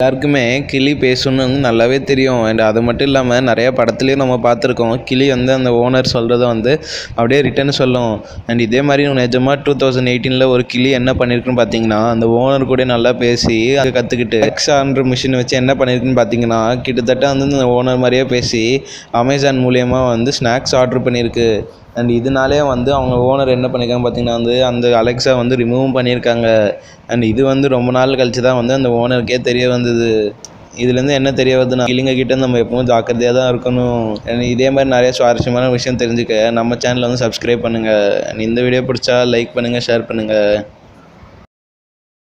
எல்லாருக்குமே கிளி பேசணும்னு வந்து நல்லாவே தெரியும் அண்ட் அது மட்டும் இல்லாமல் நிறையா படத்துலையும் நம்ம பார்த்துருக்கோம் கிளி வந்து அந்த ஓனர் சொல்கிறத வந்து அப்படியே ரிட்டன் சொல்லும் அண்ட் இதே மாதிரி நிஜமாக டூ தௌசண்ட் எயிட்டீனில் ஒரு கிளி என்ன பண்ணியிருக்குன்னு பார்த்தீங்கன்னா அந்த ஓனர் கூட நல்லா பேசி அதை கற்றுக்கிட்டு எக்ஸான்ற மிஷின் வச்சு என்ன பண்ணியிருக்குன்னு பார்த்தீங்கன்னா கிட்டத்தட்ட வந்து இந்த ஓனர் மாதிரியே பேசி அமேசான் மூலியமாக வந்து ஸ்நாக்ஸ் ஆர்டர் பண்ணியிருக்கு அண்ட் இதனாலே வந்து அவங்க ஓனர் என்ன பண்ணியிருக்காங்க பார்த்தீங்கன்னா வந்து அந்த அலெக்ஸா வந்து ரிமூவும் பண்ணியிருக்காங்க அண்ட் இது வந்து ரொம்ப நாள் கழிச்சு தான் வந்து அந்த ஓனருக்கே தெரிய வந்தது இதுலேருந்து என்ன தெரிய வருதுன்னா கிளிங்க கிட்ட நம்ம எப்பவும் ஜாக்கிரதையாக தான் இருக்கணும் and இதே மாதிரி நிறைய சுவாரஸ்யமான விஷயம் தெரிஞ்சுக்க நம்ம சேனலை வந்து சப்ஸ்கிரைப் பண்ணுங்கள் இந்த வீடியோ பிடிச்சா லைக் பண்ணுங்கள் ஷேர் பண்ணுங்கள்